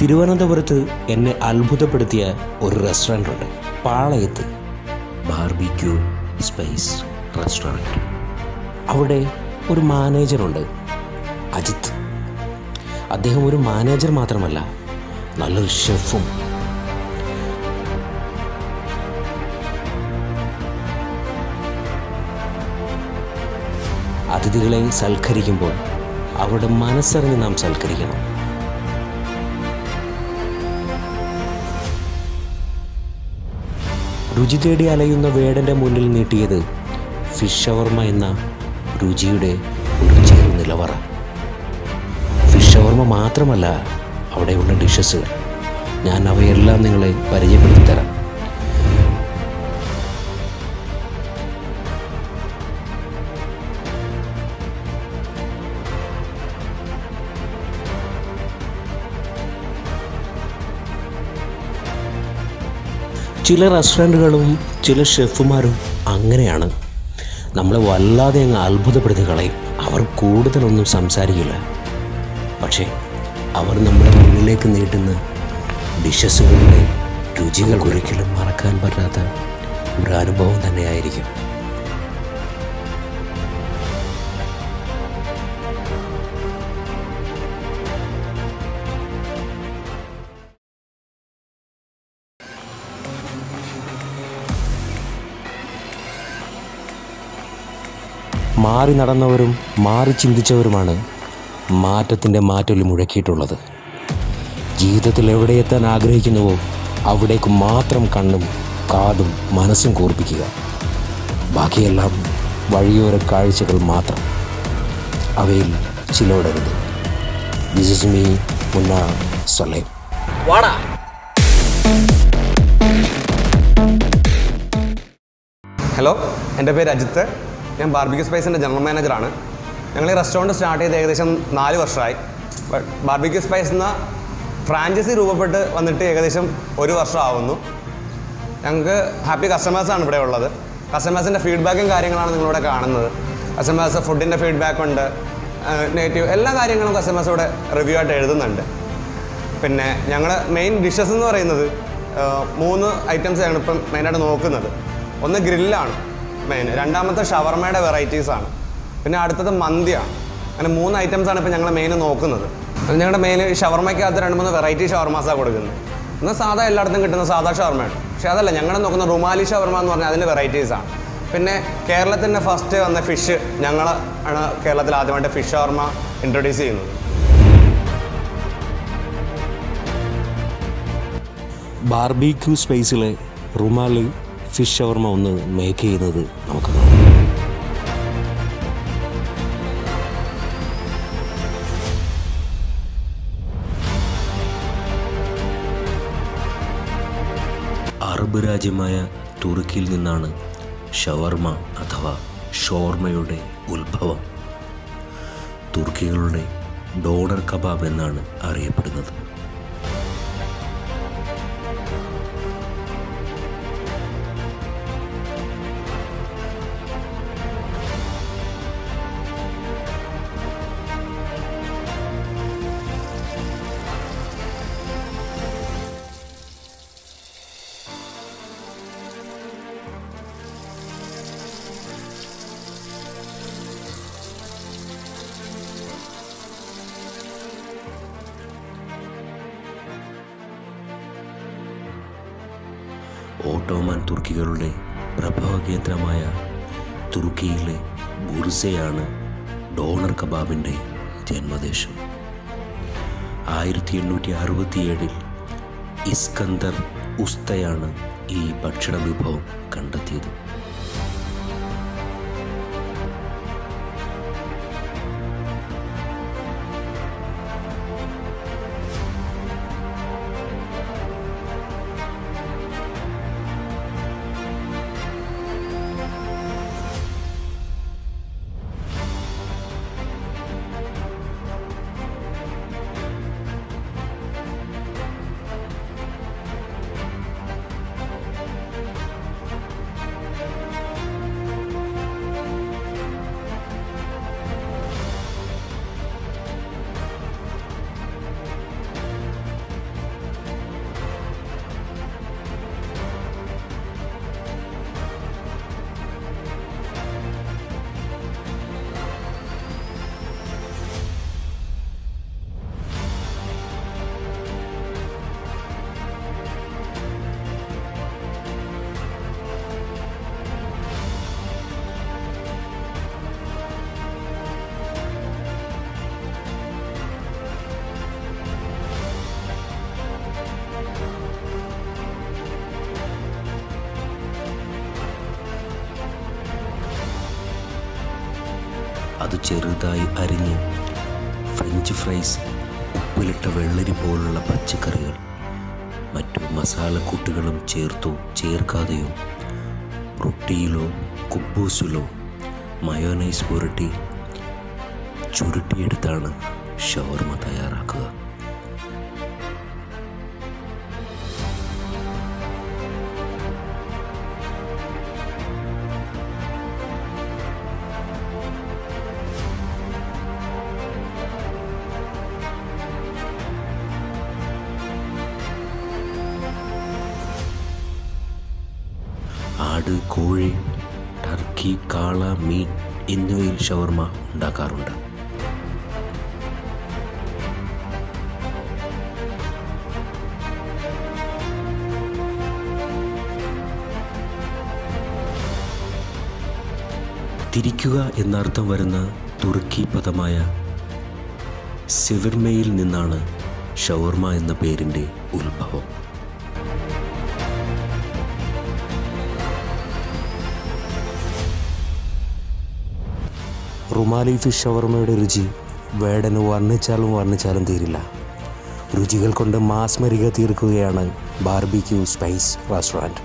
തിരുവനന്തപുരത്ത് എന്നെ അത്ഭുതപ്പെടുത്തിയ ഒരു റെസ്റ്റോറൻ്റ് ഉണ്ട് പാളയത്ത് ബാർബിക്യൂ സ്പൈസ് റെസ്റ്റോറൻറ്റ് അവിടെ ഒരു മാനേജറുണ്ട് അജിത്ത് അദ്ദേഹം ഒരു മാനേജർ മാത്രമല്ല നല്ലൊരു ഷെഫും അതിഥികളെ സൽക്കരിക്കുമ്പോൾ അവരുടെ മനസ്സറിഞ്ഞ് നാം സൽക്കരിക്കണം രുചി തേടി അലയുന്ന വേടൻ്റെ മുന്നിൽ നീട്ടിയത് ഫിഷ് ഷവർമ എന്ന രുചിയുടെ ഒരു ചെറു നിലവറ ഫിഷ് ഷവർമ മാത്രമല്ല അവിടെയുള്ള ഡിഷസുകൾ ഞാൻ അവയെല്ലാം നിങ്ങളെ പരിചയപ്പെടുത്തി തരാം ചില റെസ്റ്റോറൻറ്റുകളും ചില ഷെഫുമാരും അങ്ങനെയാണ് നമ്മളെ വല്ലാതെ അങ്ങ് അത്ഭുതപ്പെടുത്തി കളയും അവർ കൂടുതലൊന്നും സംസാരിക്കില്ല പക്ഷേ അവർ നമ്മുടെ മുന്നിലേക്ക് നീട്ടുന്ന ഡിഷസുകളുടെ രുചികൾ ഒരിക്കലും മറക്കാൻ പറ്റാത്ത ഒരു അനുഭവം തന്നെയായിരിക്കും മാറി നടന്നവരും മാറി ചിന്തിച്ചവരുമാണ് മാറ്റത്തിൻ്റെ മാറ്റൊലി മുഴക്കിയിട്ടുള്ളത് ജീവിതത്തിൽ എവിടെ എത്താൻ ആഗ്രഹിക്കുന്നുവോ അവിടേക്ക് മാത്രം കണ്ണും കാതും മനസ്സും കൂർപ്പിക്കുക ബാക്കിയെല്ലാം വഴിയോര കാഴ്ചകൾ മാത്രം അവയിൽ ചിലോടരുത് ദിസ് ഇസ് മീ മുന്ന സലേം വാടാ ഹലോ എൻ്റെ പേര് അജിത്ത് ഞാൻ ബാർബിക്യൂ സ്പൈസിൻ്റെ ജനറൽ മാനേജറാണ് ഞങ്ങൾ ഈ റെസ്റ്റോറൻറ്റ് സ്റ്റാർട്ട് ചെയ്ത് ഏകദേശം നാല് വർഷമായി ബട്ട് ബാർബിക്യൂ സ്പൈസ് എന്ന ഫ്രാഞ്ചൈസി രൂപപ്പെട്ട് വന്നിട്ട് ഏകദേശം ഒരു വർഷം ആവുന്നു ഞങ്ങൾക്ക് ഹാപ്പി കസ്റ്റമേഴ്സാണ് ഇവിടെ ഉള്ളത് കസ്റ്റമേഴ്സിൻ്റെ ഫീഡ്ബാക്കും കാര്യങ്ങളാണ് നിങ്ങളിവിടെ കാണുന്നത് കസ്റ്റമേഴ്സ് ഫുഡിൻ്റെ ഫീഡ്ബാക്ക് ഉണ്ട് നെഗറ്റീവ് എല്ലാ കാര്യങ്ങളും കസ്റ്റമേഴ്സ് ഇവിടെ റിവ്യൂ ആയിട്ട് എഴുതുന്നുണ്ട് പിന്നെ ഞങ്ങൾ മെയിൻ ഡിഷസ് എന്ന് പറയുന്നത് ആ, മൂന്ന് ഐറ്റംസ് ആണ് ഇപ്പം മെയിനായിട്ട് നോക്കുന്നത് ഒന്ന് ഗ്രില്ലാണ് മെയിൻ രണ്ടാമത്തെ ഷവർമയുടെ വെറൈറ്റീസ് ആണ് പിന്നെ അടുത്തത് മന്തിയാണ് അങ്ങനെ മൂന്ന് ഐറ്റംസ് ആണ് ഇപ്പം ഞങ്ങൾ മെയിൻ നോക്കുന്നത് അത് ഞങ്ങളുടെ മെയിൻ ഷവർമയ്ക്കകത്ത് രണ്ട് മൂന്ന് വെറൈറ്റി ഷവർമാസാണ് കൊടുക്കുന്നത് എന്നാൽ സാധാ എല്ലായിടത്തും കിട്ടുന്ന സാധാ ഷവർമയാണ് പക്ഷേ അതല്ല ഞങ്ങൾ നോക്കുന്ന റുമാലി ഷവർമ എന്ന് പറഞ്ഞാൽ അതിൻ്റെ വെറൈറ്റീസ് ആണ് പിന്നെ കേരളത്തിൻ്റെ ഫസ്റ്റ് വന്ന ഫിഷ് ഞങ്ങൾ ആണ് കേരളത്തിൽ ആദ്യമായിട്ട് ഫിഷ് ഷവർമ ഇൻട്രൊഡ്യൂസ് ചെയ്യുന്നത് ബാർബിക്യൂ സ്പേസിലെ റുമാലി ഫിഷ് ഷവർമ ഒന്ന് മേക്ക് ചെയ്യുന്നത് നമുക്ക് കാണാം അറബ് രാജ്യമായ തുർക്കിയിൽ നിന്നാണ് ഷവർമ അഥവാ ഷോർമയുടെ ഉത്ഭവം തുർക്കികളുടെ ഡോണർ കബാബ് എന്നാണ് അറിയപ്പെടുന്നത് ഓട്ടോമൻ തുർക്കികളുടെ പ്രഭവ കേന്ദ്രമായ തുർക്കിയിലെ ബുർസയാണ് ഡോണർ കബാബിൻ്റെ ജന്മദേശം ആയിരത്തി എണ്ണൂറ്റി അറുപത്തിയേഴിൽ ഇസ്കന്ദർ ഉസ്തയാണ് ഈ ഭക്ഷണ വിഭവം കണ്ടെത്തിയത് അത് ചെറുതായി അരിഞ്ഞ് ഫ്രഞ്ച് ഫ്രൈസ് ഉപ്പിലിട്ട വെള്ളരി പോലുള്ള പച്ചക്കറികൾ മറ്റു മസാലക്കൂട്ടുകളും ചേർത്തോ ചേർക്കാതെയോ റൊട്ടിയിലോ കുബൂസിലോ മയോനൈസ് പുരട്ടി ചുരുട്ടിയെടുത്താണ് ഷവർമ തയ്യാറാക്കുക ആട് കോഴി ടർക്കി കാള മീറ്റ് എന്നിവയിൽ ഷവർമ ഉണ്ടാക്കാറുണ്ട് തിരിക്കുക എന്നർത്ഥം വരുന്ന തുർക്കി പദമായ സിവിർമയിൽ നിന്നാണ് ഷവർമ എന്ന പേരിൻ്റെ ഉത്ഭവം റുമാലി ഫിഷ് ഷവർമയുടെ രുചി വേടന് വർണ്ണിച്ചാലും വർണ്ണിച്ചാലും തീരില്ല രുചികൾ കൊണ്ട് മാസ്മരിക തീർക്കുകയാണ് ബാർബിക്യൂ സ്പൈസ് റെസ്റ്റോറൻറ്റ്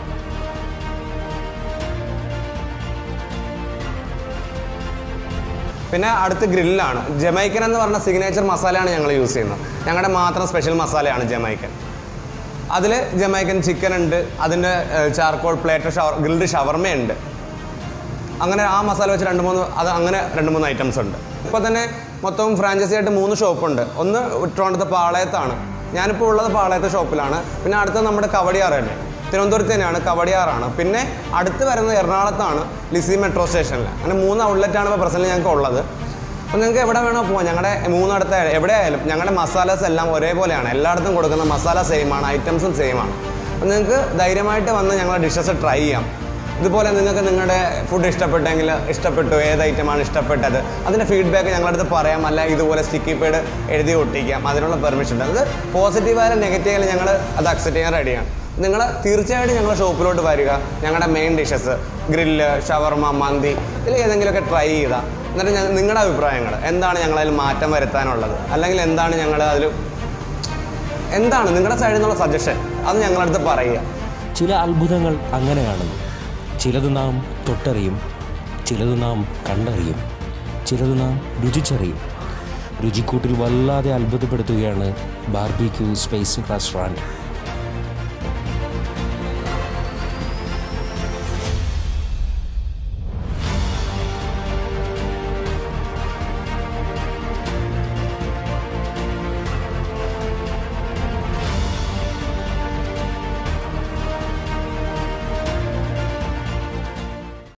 പിന്നെ അടുത്ത് ഗ്രില്ലാണ് ജമൈക്കൻ എന്ന് പറഞ്ഞ സിഗ്നേച്ചർ മസാലയാണ് ഞങ്ങൾ യൂസ് ചെയ്യുന്നത് ഞങ്ങളുടെ മാത്രം സ്പെഷ്യൽ മസാലയാണ് ജമൈക്കൻ അതിൽ ജമൈക്കൻ ചിക്കൻ ഉണ്ട് അതിൻ്റെ ചാർക്കോൾ പ്ലേറ്റർ ഷവർ ഗ്രിൽഡ് ഷവർമയുണ്ട് അങ്ങനെ ആ മസാല വെച്ച് രണ്ട് മൂന്ന് അത് അങ്ങനെ രണ്ട് മൂന്ന് ഐറ്റംസ് ഉണ്ട് ഇപ്പോൾ തന്നെ മൊത്തം ഫ്രാഞ്ചൈസി ആയിട്ട് മൂന്ന് ഷോപ്പുണ്ട് ഒന്ന് ട്രോണ്ടത്തെ പാളയത്താണ് ഞാനിപ്പോൾ ഉള്ളത് പാളയത്തെ ഷോപ്പിലാണ് പിന്നെ അടുത്ത നമ്മുടെ കവടിയാർ തന്നെ തിരുവനന്തപുരത്ത് തന്നെയാണ് കവടിയാറാണ് പിന്നെ അടുത്ത് വരുന്നത് എറണാകുളത്താണ് ലിസി മെട്രോ സ്റ്റേഷനിൽ അങ്ങനെ മൂന്ന് ഔട്ട്ലെറ്റാണ് ഇപ്പോൾ പ്രസൻറ്റ് ഞങ്ങൾക്ക് ഉള്ളത് അപ്പോൾ നിങ്ങൾക്ക് എവിടെ വേണോ പോകാം ഞങ്ങളുടെ മൂന്നിടത്ത് എവിടെ ആയാലും ഞങ്ങളുടെ മസാലാസ് എല്ലാം ഒരേപോലെയാണ് എല്ലായിടത്തും കൊടുക്കുന്ന മസാല സെയിം ആണ് ഐറ്റംസും സെയിം ആണ് അപ്പോൾ നിങ്ങൾക്ക് ധൈര്യമായിട്ട് വന്ന് ഞങ്ങളുടെ ഡിഷസ് ട്രൈ ചെയ്യാം ഇതുപോലെ നിങ്ങൾക്ക് നിങ്ങളുടെ ഫുഡ് ഇഷ്ടപ്പെട്ടെങ്കിൽ ഇഷ്ടപ്പെട്ടു ഏത് ഐറ്റമാണ് ഇഷ്ടപ്പെട്ടത് അതിൻ്റെ ഫീഡ്ബാക്ക് ഞങ്ങളടുത്ത് പറയാം അല്ല ഇതുപോലെ സ്റ്റിക്കി പേഡ് എഴുതി ഒട്ടിക്കാം അതിനുള്ള പെർമിഷൻ ഉണ്ട് അത് പോസിറ്റീവായാലും നെഗറ്റീവായാലും ഞങ്ങൾ അത് അക്സെപ്റ്റ് ചെയ്യാൻ റെഡിയാണ് നിങ്ങൾ തീർച്ചയായിട്ടും ഞങ്ങളുടെ ഷോപ്പിലോട്ട് വരിക ഞങ്ങളുടെ main dishes grill shawarma mandi ഇതിൽ ഏതെങ്കിലുമൊക്കെ ട്രൈ ചെയ്താൽ എന്നിട്ട് ഞങ്ങൾ നിങ്ങളുടെ അഭിപ്രായങ്ങൾ എന്താണ് ഞങ്ങളതിൽ മാറ്റം വരുത്താനുള്ളത് അല്ലെങ്കിൽ എന്താണ് ഞങ്ങൾ അതിൽ എന്താണ് നിങ്ങളുടെ സൈഡിൽ നിന്നുള്ള സജഷൻ അത് ഞങ്ങളടുത്ത് പറയുക ചില അത്ഭുതങ്ങൾ അങ്ങനെയാണെന്ന് ചിലത് നാം തൊട്ടറിയും ചിലത് നാം കണ്ടറിയും ചിലത് നാം രുചിച്ചറിയും രുചിക്കൂട്ടിൽ വല്ലാതെ അത്ഭുതപ്പെടുത്തുകയാണ് ബാർബിക്യൂ സ്പേസ് റെസ്റ്റോറൻറ്റ്